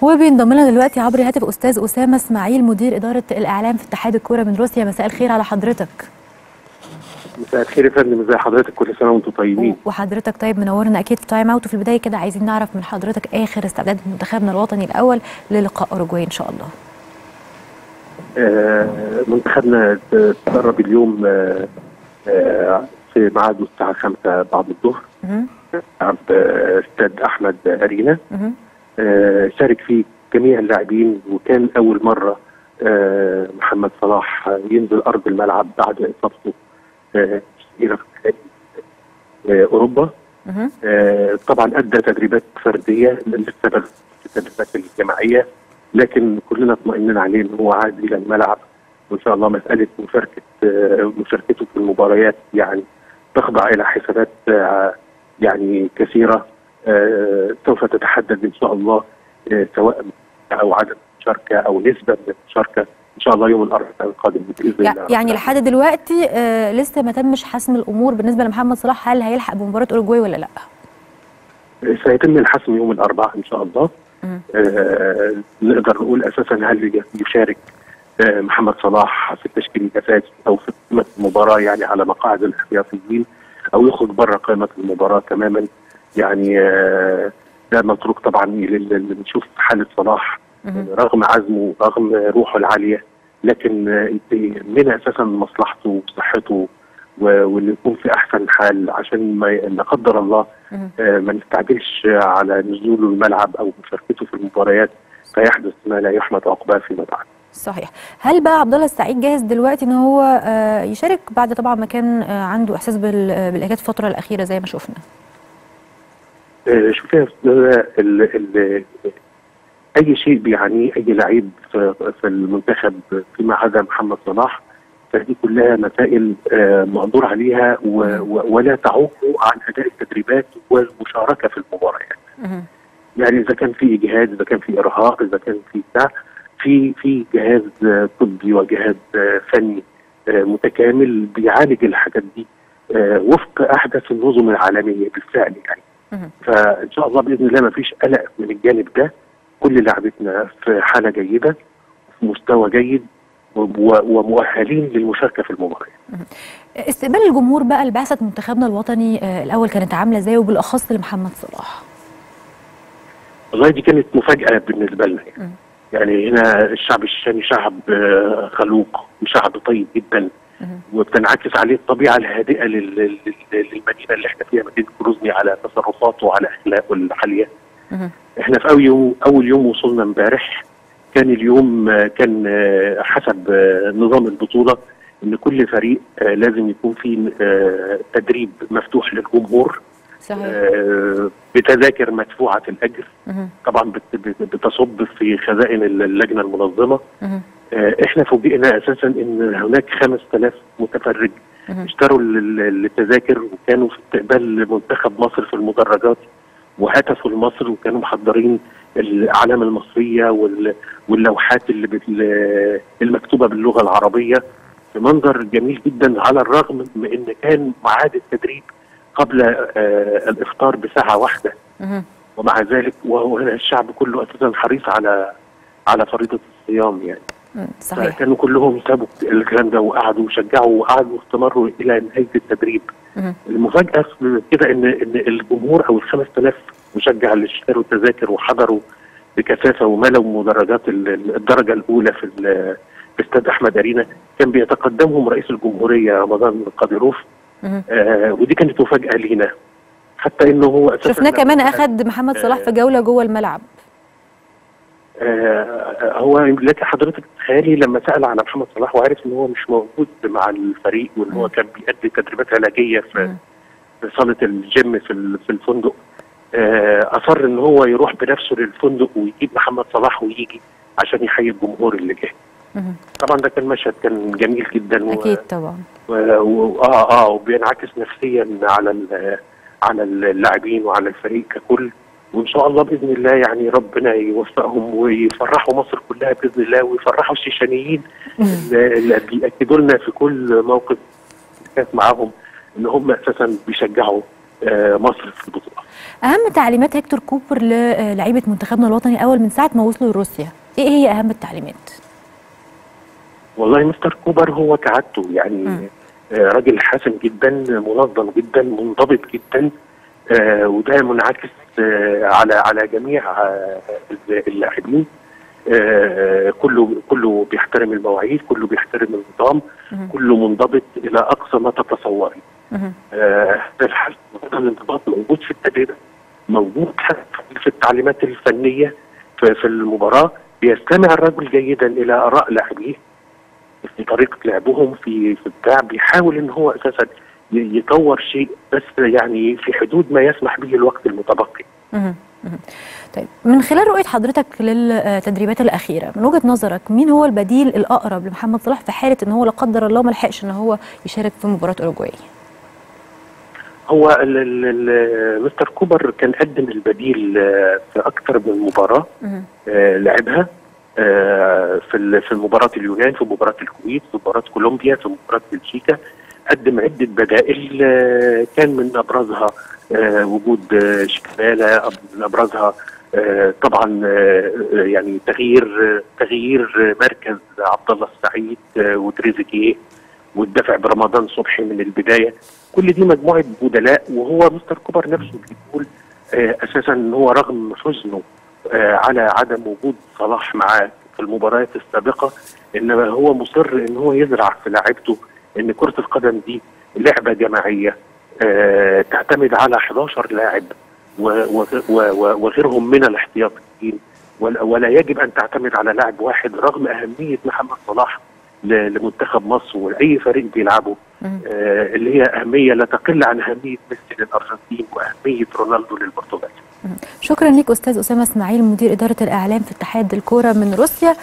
وبينضم لنا دلوقتي عبر الهاتف استاذ اسامه اسماعيل مدير اداره الاعلام في اتحاد الكوره من روسيا مساء الخير على حضرتك مساء الخير يا فندم ازي حضرتك كل سنه وانتم طيبين وحضرتك طيب منورنا اكيد في تايم اوت وفي البدايه كده عايزين نعرف من حضرتك اخر استعداد منتخبنا الوطني الاول للقاء اوروجواي ان شاء الله آه منتخبنا تدرب اليوم آه آه في ميعاد الساعه 5 بعد الظهر عند استاد احمد ارينا آه شارك فيه جميع اللاعبين وكان اول مره آه محمد صلاح ينزل ارض الملعب بعد اصابته آه الى آه اوروبا آه طبعا ادى تدريبات فرديه لسه التدريبات الجماعيه لكن كلنا اطمئننا عليه ان هو عاد الى الملعب وان شاء الله مساله مشاركه آه مشاركته في المباريات يعني تخضع الى حسابات آه يعني كثيره آه سوف تتحدد ان شاء الله آه سواء او عدد المشاركه او نسبه من المشاركه ان شاء الله يوم الاربعاء القادم باذن الله يعني لحد دلوقتي آه لسه ما تمش حسم الامور بالنسبه لمحمد صلاح هل هيلحق بمباراه اوروجواي ولا لا؟ سيتم الحسم يوم الاربعاء ان شاء الله آه نقدر نقول اساسا هل يشارك آه محمد صلاح في التشكيل الاساسي او في قائمه المباراه يعني على مقاعد الاحتياطيين او يخرج بره قائمه المباراه تماما يعني آه ده متروك طبعا نشوف حاله صلاح رغم عزمه رغم روحه العاليه لكن من اساسا مصلحته وصحته واللي يكون في احسن حال عشان ما لا قدر الله ما نستعجلش على نزوله الملعب او مشاركته في المباريات فيحدث ما لا يحمد عقباه فيما بعد. صحيح هل بقى عبد الله السعيد جاهز دلوقتي ان هو يشارك بعد طبعا ما كان عنده احساس بالاجهاد الفتره الاخيره زي ما شفنا شوف يا استاذ اي شيء بيعنيه اي لعيب في المنتخب فيما عدا محمد صلاح فدي كلها مسائل مقدور عليها ولا تعوقه عن اداء التدريبات والمشاركه في المباريات. يعني اذا كان في اجهاد اذا كان في ارهاق اذا كان في بتاع في في جهاز طبي وجهاز فني متكامل بيعالج الحاجات دي وفق احدث النظم العالميه بالفعل يعني. فان شاء الله باذن الله ما فيش قلق من الجانب ده كل لعبتنا في حاله جيده في مستوى جيد ومؤهلين للمشاركه في المباريات. استقبال الجمهور بقى لبعثه منتخبنا الوطني الاول كانت عامله ازاي وبالاخص لمحمد صلاح؟ والله دي كانت مفاجاه بالنسبه لنا يعني. يعني هنا الشعب الشامي شعب خلوق وشعب طيب جدا وبتنعكس عليه الطبيعه الهادئه للمدينه اللي احنا فيها مدينه كروزني على تصرفاته وعلى اخلاقه العاليه. احنا في اول يوم اول يوم وصلنا امبارح كان اليوم كان حسب نظام البطوله ان كل فريق لازم يكون فيه تدريب مفتوح للجمهور صحيح. بتذاكر مدفوعه الاجر طبعا بتصب في خزائن اللجنه المنظمه احنا فوجئنا اساسا ان هناك 5000 متفرج اشتروا التذاكر وكانوا في استقبال منتخب مصر في المدرجات وهتفوا لمصر وكانوا محضرين الاعلام المصريه واللوحات اللي المكتوبه باللغه العربيه بمنظر جميل جدا على الرغم من ان كان ميعاد التدريب قبل آه الافطار بساعه واحده ومع ذلك وهو هنا الشعب كله اساسا حريص على على فريضه الصيام يعني صحيح كانوا كلهم سابوا الكلام ده وقعدوا وشجعوا وقعدوا واستمروا الى نهايه التدريب المفاجاه كده ان ان الجمهور او ال 5000 مشجع اللي اشتروا التذاكر وحضروا بكثافه وملوا مدرجات الدرجه الاولى في في استاد احمد ارينا كان بيتقدمهم رئيس الجمهوريه رمضان قادروف آه ودي كانت مفاجاه لينا حتى انه هو شفناه كمان اخذ محمد صلاح في جوله جوه الملعب آه هو لك حضرتك تخيلي لما سال على محمد صلاح وعرف ان هو مش موجود مع الفريق وان هو كان بيأدي تدريبات علاجيه في في صاله الجيم في في الفندق آه اصر ان هو يروح بنفسه للفندق ويجيب محمد صلاح ويجي عشان يحيي الجمهور اللي جه طبعا ده كان مشهد كان جميل جدا اكيد طبعا و... و... اه اه وبينعكس نفسيا على على اللاعبين وعلى الفريق ككل وان شاء الله باذن الله يعني ربنا يوفقهم ويفرحوا مصر كلها باذن الله ويفرحوا الشيشانيين اللي بياكدوا لنا في كل موقف كانت معاهم ان هم اساسا بيشجعوا آه، مصر في البطوله. اهم تعليمات هيكتور كوبر للعيبه منتخبنا الوطني الاول من ساعه ما وصلوا لروسيا ايه هي اهم التعليمات والله مستر كوبر هو كعادته يعني مم. آه، راجل حاسم جدا منظم جدا منضبط جدا آه، وده منعكس آه، على على جميع آه، اللاعبين آه، كله كله بيحترم المواعيد كله بيحترم النظام مهم. كله منضبط الى اقصى ما تتصوري مهم. آه، هذا الحل هذا الانضباط موجود في التدريب موجود حتى في التعليمات الفنيه في, في المباراه بيستمع الرجل جيدا الى اراء لاعبيه في طريقه لعبهم في في بتاع بيحاول ان هو اساسا ي- يطور شيء بس يعني في حدود ما يسمح به الوقت المتبقي مهم. مهم. طيب من خلال رؤيه حضرتك للتدريبات الاخيره من وجهه نظرك مين هو البديل الاقرب لمحمد صلاح في حاله ان هو لا قدر الله ما لحقش ان هو يشارك في مباراه اوروجواي هو ال- ال- ال- مستر كوبر كان قدم البديل آه، في اكثر من مباراه مهم. آه، لعبها آه، في ال- في مباراه اليونان في مباراه الكويت في مباراه كولومبيا في مباراه بلجيكا قدم عده بدائل آه، كان من ابرزها آه، وجود آه، شيكابالا من ابرزها آه، طبعا آه، آه، يعني تغيير آه، تغيير آه، مركز عبد الله السعيد آه، وتريزيجيه والدفع برمضان صبحي من البدايه كل دي مجموعه بدلاء وهو مستر كوبر نفسه بيقول آه، اساسا ان هو رغم حزنه آه، على عدم وجود صلاح معاه في المباريات السابقه انما هو مصر ان هو يزرع في لاعبته ان كره القدم دي لعبه جماعيه آه، تعتمد على 11 لاعب و- و- و- وغيرهم من الاحتياطيين ولا ولا يجب ان تعتمد على لاعب واحد رغم اهميه محمد صلاح ل- لمنتخب مصر ولاي فريق بيلعبه مهم. آه، اللي هي اهميه لا تقل عن اهميه ميسي للارجنتين واهميه رونالدو للبرتغال شكرا ليك استاذ اسامه اسماعيل مدير اداره الاعلام في اتحاد الكوره من روسيا